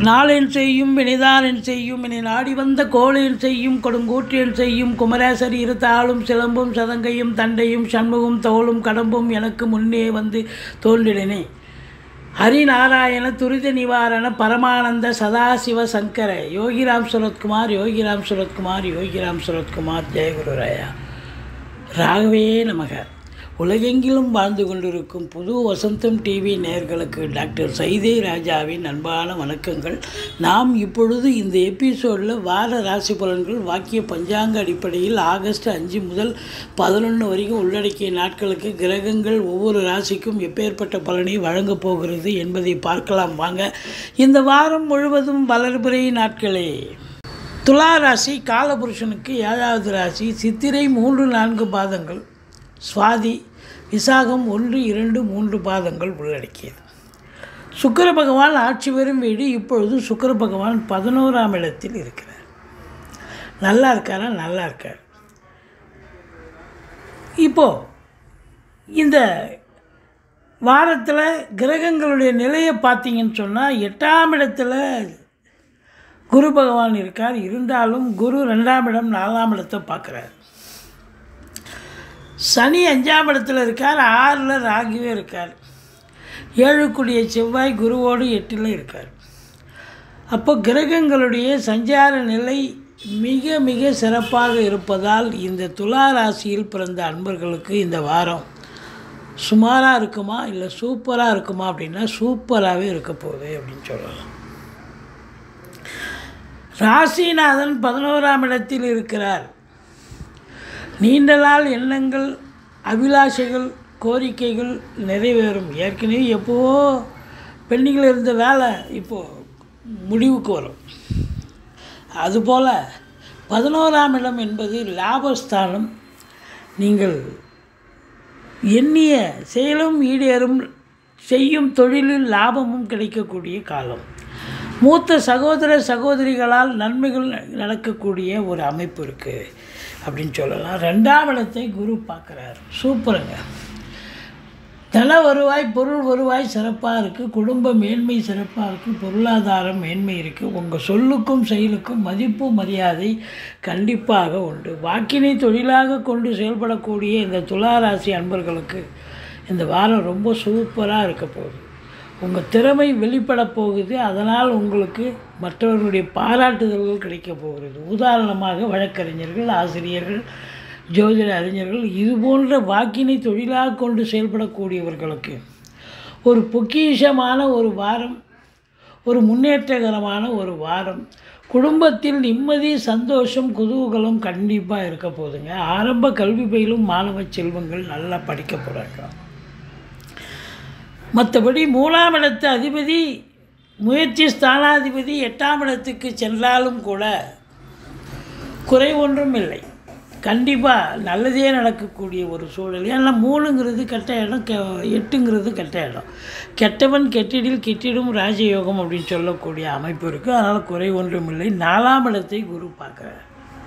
நாளென் செய்யும் வினைதானென் செய்யும் இனி நாடி வந்த கோளேன் செய்யும் கொடுங்கூற்றேன் செய்யும் குமரேசர் இருத்தாளும் சிலம்பும் சதங்கையும் தண்டையும் சண்முகம் தோளும் கடம்பும் எனக்கு முன்னே வந்து தோன்றினே ஹரிநாராயண துரித நிவாரண பரமானந்த சதாசிவ சங்கர யோகிராம் சுரத்குமார் யோகிராம் சுரத்குமார் யோகிராம் சுரத்குமார் ஜெயகுருராயா ராகவே நமக உலகெங்கிலும் வாழ்ந்து கொண்டிருக்கும் புது வசந்தம் டிவி நேயர்களுக்கு டாக்டர் சைதே ராஜாவின் அன்பான வணக்கங்கள் நாம் இப்பொழுது இந்த எபிசோடில் வார ராசி பலன்கள் வாக்கிய பஞ்சாங்க அடிப்படையில் ஆகஸ்ட் அஞ்சு முதல் பதினொன்று வரைக்கும் உள்ளடக்கிய நாட்களுக்கு கிரகங்கள் ஒவ்வொரு ராசிக்கும் எப்பேற்பட்ட பலனை வழங்கப் போகிறது என்பதை பார்க்கலாம் வாங்க இந்த வாரம் முழுவதும் வளர்பிறை நாட்களே துலா ராசி காலபுருஷனுக்கு ஏழாவது ராசி சித்திரை மூன்று நான்கு பாதங்கள் சுவாதி விசாகம் ஒன்று இரண்டு மூன்று பாதங்கள் உள்ளடக்கியது சுக்கிர பகவான் ஆட்சி பெறும் வீடு இப்பொழுது சுக்கிர பகவான் பதினோராம் இடத்தில் இருக்கிறார் நல்லா இருக்காரா நல்லா இருக்கார் இப்போது இந்த வாரத்தில் கிரகங்களுடைய நிலையை பார்த்தீங்கன்னு சொன்னால் எட்டாம் இடத்துல குரு பகவான் இருக்கார் இருந்தாலும் குரு ரெண்டாம் இடம் நாலாம் இடத்தை பார்க்குறார் சனி அஞ்சாம் இடத்துல இருக்கார் ஆறில் ராகுவே இருக்கார் ஏழுக்குடிய செவ்வாய் குருவோடு எட்டில் இருக்கார் அப்போ கிரகங்களுடைய சஞ்சார நிலை மிக மிக சிறப்பாக இருப்பதால் இந்த துலா ராசியில் பிறந்த அன்பர்களுக்கு இந்த வாரம் சுமாராக இருக்குமா இல்லை சூப்பராக இருக்குமா அப்படின்னா சூப்பராகவே இருக்க போகுது அப்படின்னு சொல்லலாம் ராசிநாதன் பதினோராம் இடத்தில் இருக்கிறார் நீண்ட நாள் எண்ணங்கள் அபிலாஷைகள் கோரிக்கைகள் நிறைவேறும் ஏற்கனவே எப்போவோ பெண்டிங்கில் இருந்த வேலை இப்போது முடிவுக்கு வரும் அதுபோல் பதினோராம் இடம் என்பது லாபஸ்தானம் நீங்கள் எண்ணிய செயலும் ஈடேறும் செய்யும் தொழிலில் லாபமும் கிடைக்கக்கூடிய காலம் மூத்த சகோதர சகோதரிகளால் நன்மைகள் நடக்கக்கூடிய ஒரு அமைப்பு இருக்குது அப்படின்னு சொல்லலாம் ரெண்டாம் இடத்தை குரு பார்க்குறாரு சூப்பருங்க தன வருவாய் பொருள் வருவாய் சிறப்பாக இருக்குது குடும்ப மேன்மை சிறப்பாக இருக்குது பொருளாதாரம் மேன்மை இருக்குது உங்கள் சொல்லுக்கும் செயலுக்கும் மதிப்பு மரியாதை கண்டிப்பாக உண்டு வாக்கினை தொழிலாக கொண்டு செயல்படக்கூடிய இந்த துளாராசி அன்பர்களுக்கு இந்த வாரம் ரொம்ப சூப்பராக இருக்க போகுது உங்கள் திறமை வெளிப்பட போகுது அதனால் உங்களுக்கு மற்றவர்களுடைய பாராட்டுதல்கள் கிடைக்க போகிறது உதாரணமாக வழக்கறிஞர்கள் ஆசிரியர்கள் ஜோதிட அறிஞர்கள் இது போன்ற வாக்கினை தொழிலாக கொண்டு செயல்படக்கூடியவர்களுக்கு ஒரு பொக்கிஷமான ஒரு வாரம் ஒரு முன்னேற்றகரமான ஒரு வாரம் குடும்பத்தில் நிம்மதி சந்தோஷம் குதூகலம் கண்டிப்பாக இருக்க போகுதுங்க ஆரம்ப கல்வி பயிலும் மாணவ செல்வங்கள் நல்லா படிக்க போகிறாங்க மற்றபடி மூணாம் இடத்து அதிபதி முயற்சி ஸ்தானாதிபதி எட்டாம் இடத்துக்கு சென்றாலும் கூட குறை ஒன்றும் இல்லை கண்டிப்பாக நல்லதே நடக்கக்கூடிய ஒரு சூழல் ஏன்னா மூணுங்கிறது கெட்ட இடம் கெ எட்டுங்கிறது கெட்ட இடம் கெட்டவன் கெட்டிடில் கெட்டிடும் ராஜயோகம் அப்படின்னு சொல்லக்கூடிய அமைப்பு இருக்குது அதனால் குறை ஒன்றும் இல்லை நாலாம் இடத்தை குரு பார்க்குறார்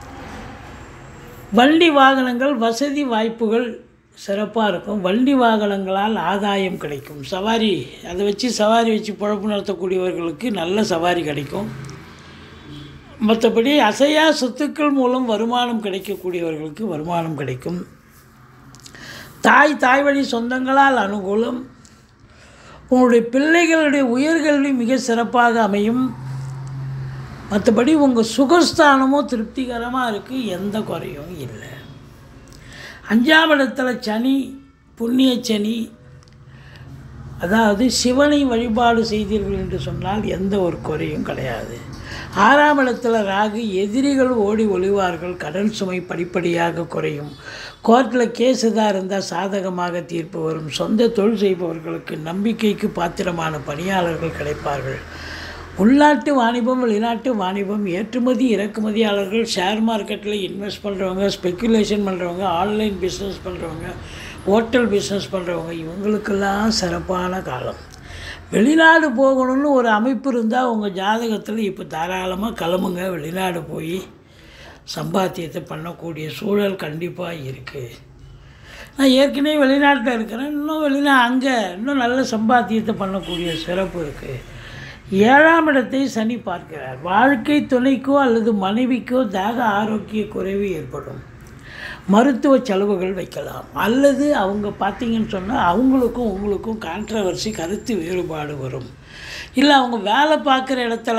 வண்டி வாகனங்கள் வசதி வாய்ப்புகள் சிறப்பாக இருக்கும் வண்டி வாகனங்களால் ஆதாயம் கிடைக்கும் சவாரி அதை வச்சு சவாரி வச்சு குழப்பு நடத்தக்கூடியவர்களுக்கு நல்ல சவாரி கிடைக்கும் மற்றபடி அசையா சொத்துக்கள் மூலம் வருமானம் கிடைக்கக்கூடியவர்களுக்கு வருமானம் கிடைக்கும் தாய் தாய் வழி சொந்தங்களால் அனுகூலம் உங்களுடைய பிள்ளைகளுடைய உயர்கல்வி மிக சிறப்பாக அமையும் மற்றபடி உங்கள் சுகஸ்தானமும் திருப்திகரமாக இருக்குது எந்த குறையும் இல்லை அஞ்சாம் இடத்துல சனி புண்ணிய சனி அதாவது சிவனை வழிபாடு செய்தீர்கள் என்று சொன்னால் எந்த ஒரு குறையும் கிடையாது ஆறாம் இடத்துல ராகு எதிரிகள் ஓடி ஒளிவார்கள் கடல் சுமை படிப்படியாக குறையும் கோர்ட்டில் கேஸ் எதாக இருந்தால் சாதகமாக தீர்ப்பு வரும் சொந்த தொழில் செய்பவர்களுக்கு நம்பிக்கைக்கு பாத்திரமான பணியாளர்கள் கிடைப்பார்கள் உள்நாட்டு வாணிபம் வெளிநாட்டு வாணிபம் ஏற்றுமதி இறக்குமதியாளர்கள் ஷேர் மார்க்கெட்டில் இன்வெஸ்ட் பண்ணுறவங்க ஸ்பெக்குலேஷன் பண்ணுறவங்க ஆன்லைன் பிஸ்னஸ் பண்ணுறவங்க ஹோட்டல் பிஸ்னஸ் பண்ணுறவங்க இவங்களுக்கெல்லாம் சிறப்பான காலம் வெளிநாடு போகணும்னு ஒரு அமைப்பு இருந்தால் உங்கள் ஜாதகத்தில் இப்போ தாராளமாக கிளம்புங்க வெளிநாடு போய் சம்பாத்தியத்தை பண்ணக்கூடிய சூழல் கண்டிப்பாக இருக்குது நான் ஏற்கனவே வெளிநாட்டில் இருக்கிறேன் இன்னும் வெளிநா அங்கே இன்னும் நல்ல சம்பாத்தியத்தை பண்ணக்கூடிய சிறப்பு இருக்குது ஏழாம் இடத்தை சனி பார்க்கிறார் வாழ்க்கை துணைக்கோ அல்லது மனைவிக்கோ தேக ஆரோக்கிய குறைவு ஏற்படும் மருத்துவ செலவுகள் வைக்கலாம் அல்லது அவங்க பார்த்தீங்கன்னு சொன்னால் அவங்களுக்கும் உங்களுக்கும் கான்ட்ரவர்சி கருத்து வேறுபாடு வரும் இல்லை அவங்க வேலை பார்க்குற இடத்துல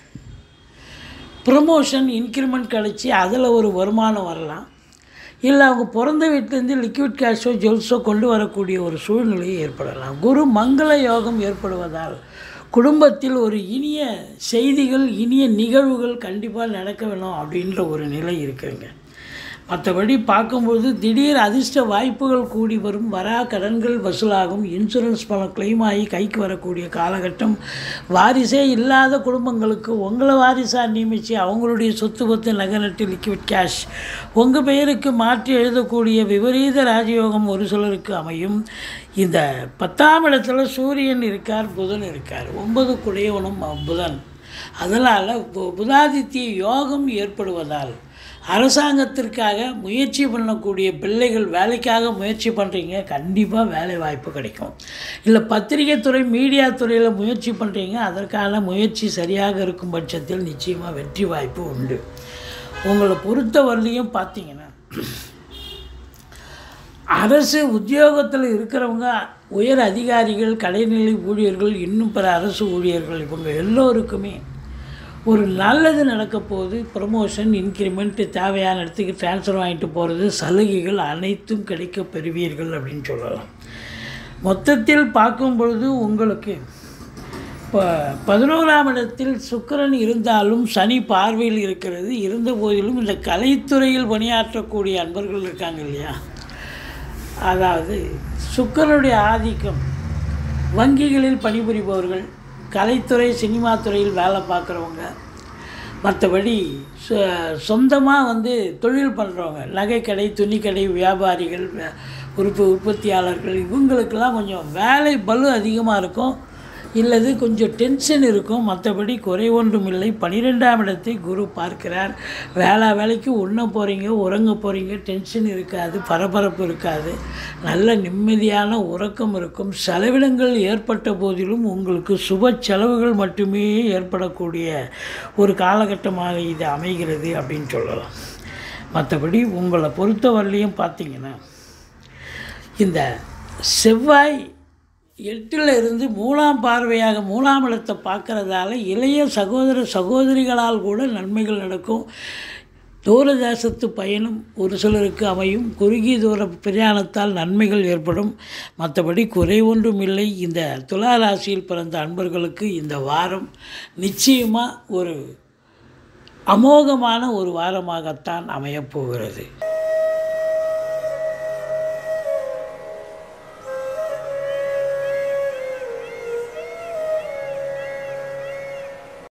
ப்ரமோஷன் இன்க்ரிமெண்ட் கிடச்சி அதில் ஒரு வருமானம் வரலாம் இல்லை அவங்க பிறந்த வீட்டிலேருந்து லிக்விட் கேஷோ ஜுவல்ஸோ கொண்டு வரக்கூடிய ஒரு சூழ்நிலை ஏற்படலாம் குரு மங்கள யோகம் ஏற்படுவதால் குடும்பத்தில் ஒரு இனிய செய்திகள் இனிய நிகழ்வுகள் கண்டிப்பாக நடக்க வேணும் அப்படின்ற ஒரு நிலை இருக்குங்க மற்றபடி பார்க்கும்போது திடீர் அதிர்ஷ்ட வாய்ப்புகள் கூடி வரும் வரா கடன்கள் வசூலாகும் இன்சூரன்ஸ் பணம் கிளைம் ஆகி கைக்கு வரக்கூடிய காலகட்டம் வாரிசே இல்லாத குடும்பங்களுக்கு உங்களை வாரிசாக நியமித்து அவங்களுடைய சொத்து பத்து நகை நட்டு லிக்விட் கேஷ் உங்கள் பெயருக்கு மாற்றி எழுதக்கூடிய விபரீத ராஜயோகம் ஒரு சிலருக்கு அமையும் இந்த பத்தாம் இடத்துல சூரியன் இருக்கார் புதன் இருக்கார் ஒன்பது குடையவனும் புதன் அதனால் புதாதித்ய யோகம் ஏற்படுவதால் அரசாங்கத்திற்காக முயற்சி பண்ணக்கூடிய பிள்ளைகள் வேலைக்காக முயற்சி பண்ணுறீங்க கண்டிப்பாக வேலை வாய்ப்பு கிடைக்கும் இல்லை பத்திரிகை துறை மீடியா துறையில் முயற்சி பண்ணுறீங்க அதற்கான முயற்சி சரியாக இருக்கும் பட்சத்தில் நிச்சயமாக வெற்றி வாய்ப்பு உண்டு உங்களை பொறுத்த வரலையும் பார்த்தீங்கன்னா அரசு உத்தியோகத்தில் இருக்கிறவங்க உயர் அதிகாரிகள் கடைநிலை ஊழியர்கள் இன்னும் பிற அரசு ஊழியர்கள் இவங்க எல்லோருக்குமே ஒரு நல்லது நடக்க போகுது ப்ரமோஷன் இன்க்ரிமெண்ட் தேவையான இடத்துக்கு ட்ரான்ஸ்ஃபர் வாங்கிட்டு போகிறது சலுகைகள் அனைத்தும் கிடைக்க பெறுவீர்கள் அப்படின்னு சொல்லலாம் மொத்தத்தில் பார்க்கும் பொழுது உங்களுக்கு இப்போ பதினோராம் இடத்தில் சுக்கிரன் இருந்தாலும் சனி பார்வையில் இருக்கிறது இருந்த போதிலும் இந்த கலைத்துறையில் பணியாற்றக்கூடிய அன்பர்கள் இருக்காங்க இல்லையா அதாவது சுக்கிரனுடைய ஆதிக்கம் வங்கிகளில் பணிபுரிபவர்கள் கலைத்துறை சினிமா துறையில் வேலை பார்க்குறவங்க மற்றபடி சொந்தமாக வந்து தொழில் பண்ணுறவங்க நகைக்கடை துணிக்கடை வியாபாரிகள் உற்ப உற்பத்தியாளர்கள் இவங்களுக்கெல்லாம் கொஞ்சம் வேலை பலு அதிகமாக இருக்கும் இல்லது கொஞ்சம் டென்ஷன் இருக்கும் மற்றபடி குறை ஒன்றும் இல்லை பன்னிரெண்டாம் இடத்தை குரு பார்க்கிறார் வேலை வேலைக்கு உண்ண போகிறீங்க உறங்க போகிறீங்க டென்ஷன் இருக்காது பரபரப்பு இருக்காது நல்ல நிம்மதியான உறக்கம் இருக்கும் செலவினங்கள் ஏற்பட்ட போதிலும் உங்களுக்கு சுப செலவுகள் மட்டுமே ஏற்படக்கூடிய ஒரு காலகட்டமாக இது அமைகிறது அப்படின்னு சொல்லலாம் மற்றபடி உங்களை பொறுத்தவரையிலையும் பார்த்தீங்கன்னா இந்த செவ்வாய் எட்டில் இருந்து மூணாம் பார்வையாக மூணாம் இடத்தை பார்க்கறதால இளைய சகோதர சகோதரிகளால் கூட நன்மைகள் நடக்கும் தூரதேசத்து பயணம் ஒரு சிலருக்கு அமையும் குறுகிய தூர பிரயாணத்தால் நன்மைகள் ஏற்படும் மற்றபடி குறை ஒன்றும் இல்லை இந்த துலா ராசியில் பிறந்த அன்பர்களுக்கு இந்த வாரம் நிச்சயமாக ஒரு அமோகமான ஒரு வாரமாகத்தான் அமையப்போகிறது